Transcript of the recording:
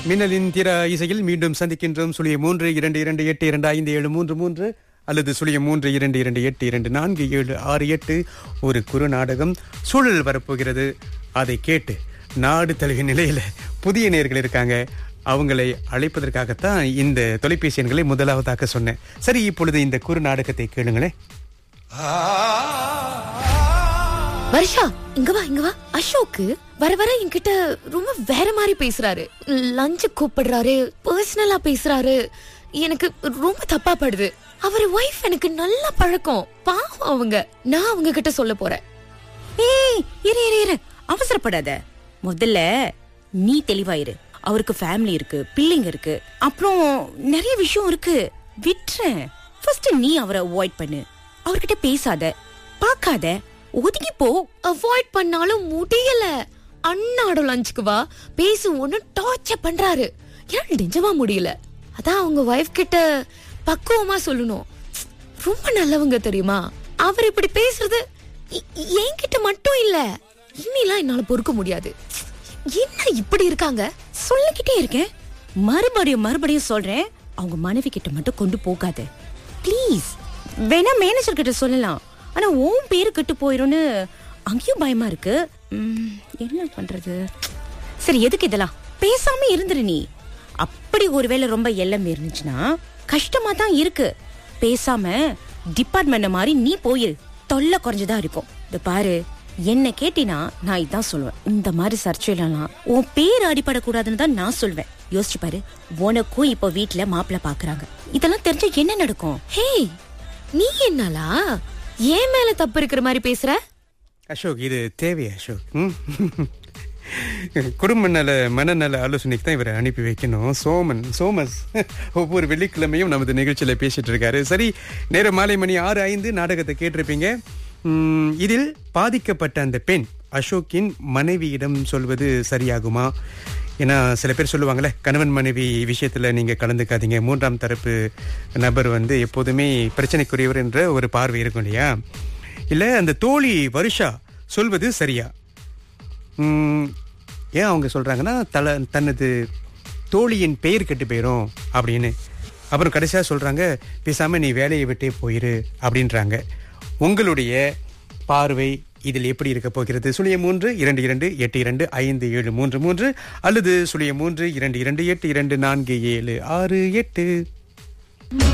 மின்னலின் திர இசையில் மீண்டும் சந்திக்கின்றோம் சுழிய மூன்று இரண்டு இரண்டு எட்டு இரண்டு ஐந்து ஏழு மூன்று மூன்று அல்லது சுழிய மூன்று இரண்டு இரண்டு எட்டு இரண்டு நான்கு ஏழு ஆறு எட்டு ஒரு குறு நாடகம் சூழல் வரப்போகிறது அதை கேட்டு நாடு தழுவிய நிலையில புதிய நேர்கள் இருக்காங்க அவங்களை அழைப்பதற்காகத்தான் இந்த தொலைபேசி எண்களை முதலாவதாக சொன்னேன் சரி இப்பொழுது இந்த குறு நாடகத்தை கேளுங்களேன் வருஷா இங்க வா இங்க வா அசோக் வர வர என்கிட்ட ரொம்ப வேற மாதிரி பேசுறாரு லஞ்சு கூப்பிடுறாரு பர்சனலா பேசுறாரு எனக்கு ரொம்ப தப்பா படுது அவர் ஒய்ஃப் எனக்கு நல்ல பழக்கம் பாவம் அவங்க நான் அவங்க கிட்ட சொல்ல போறேன் ஏய் இரு இரு இரு அவசரப்படாத முதல்ல நீ தெளிவாயிரு அவருக்கு ஃபேமிலி இருக்கு பிள்ளைங்க இருக்கு அப்புறம் நிறைய விஷயம் இருக்கு விட்டுறேன் ஃபர்ஸ்ட் நீ அவரை அவாய்ட் பண்ணு அவர்கிட்ட பேசாத பார்க்காத ஒதுங்கி போ அவாய்ட் பண்ணாலும் முடியல அண்ணாட லஞ்சுக்கு வா பேசு ஒன்னு டார்ச்சர் பண்றாரு ஏன் நிஜமா முடியல அதான் அவங்க ஒய்ஃப் கிட்ட பக்குவமா சொல்லணும் ரொம்ப நல்லவங்க தெரியுமா அவர் இப்படி பேசுறது எ- என்கிட்ட மட்டும் இல்ல இனிலாம் என்னால பொறுக்க முடியாது என்ன இப்படி இருக்காங்க சொல்லிக்கிட்டே இருக்கேன் மறுபடியும் மறுபடியும் சொல்றேன் அவங்க மனைவி கிட்ட மட்டும் கொண்டு போகாத ப்ளீஸ் வேணா மேனேஜர் கிட்ட சொல்லலாம் ஆனா உன் பேரு கெட்டு போயிரும்னு அங்கேயும் பயமா இருக்கு ம், என்ன பண்றது சரி எதுக்கு இதெல்லாம் பேசாம இருந்துரு நீ அப்படி ஒருவேளை ரொம்ப எல்லம் இருந்துச்சுன்னா கஷ்டமா தான் இருக்கு பேசாம டிபார்ட்மெண்ட் மாதிரி நீ போயிரு தொல்லை குறைஞ்சதா இருக்கும் இந்த பாரு என்ன கேட்டினா நான் இதான் சொல்லுவேன் இந்த மாதிரி சர்ச்சையிலலாம் உன் பேர் அடிபடக்கூடாதுன்னு தான் நான் சொல்வேன் யோசிச்சு பாரு உனக்கும் இப்போ வீட்ல மாப்பிள்ள பாக்குறாங்க இதெல்லாம் தெரிஞ்சா என்ன நடக்கும் ஹே நீ என்னாலா ஏன் மேல தப்பு இருக்கிற மாதிரி பேசுற அசோக் இது தேவை அசோக் ம்? குடும்ப நல மனநல ஆலோசனைக்கு தான் இவரை அனுப்பி வைக்கணும் சோமன் சோமஸ் ஒவ்வொரு வெள்ளிக்கிழமையும் நமது நிகழ்ச்சியில பேசிட்டு இருக்காரு சரி நேர மாலை மணி ஆறு ஐந்து நாடகத்தை கேட்டிருப்பீங்க ம், இதில் பாதிக்கப்பட்ட அந்த பெண் அசோக்கின் மனைவியிடம் சொல்வது சரியாகுமா ஏன்னா சில பேர் சொல்லுவாங்கல்ல கணவன் மனைவி விஷயத்துல நீங்க கலந்துக்காதீங்க மூன்றாம் தரப்பு நபர் வந்து எப்போதுமே பிரச்சனைக்குரியவர் என்ற ஒரு பார்வை இருக்கும் இல்லையா இல்ல அந்த தோழி வருஷா சொல்வது சரியா ம், ஏன் அவங்க சொல்றாங்கன்னா தல தனது தோழியின் பெயர் கெட்டு போயிரும் அப்படின்னு அப்புறம் கடைசியா சொல்றாங்க பேசாம நீ வேலையை விட்டே போயிரு அப்படின்றாங்க உங்களுடைய பார்வை இதில் எப்படி இருக்க போகிறது சுழிய மூன்று இரண்டு இரண்டு எட்டு இரண்டு ஐந்து ஏழு மூன்று மூன்று அல்லது சுழிய மூன்று இரண்டு இரண்டு எட்டு இரண்டு நான்கு ஏழு ஆறு எட்டு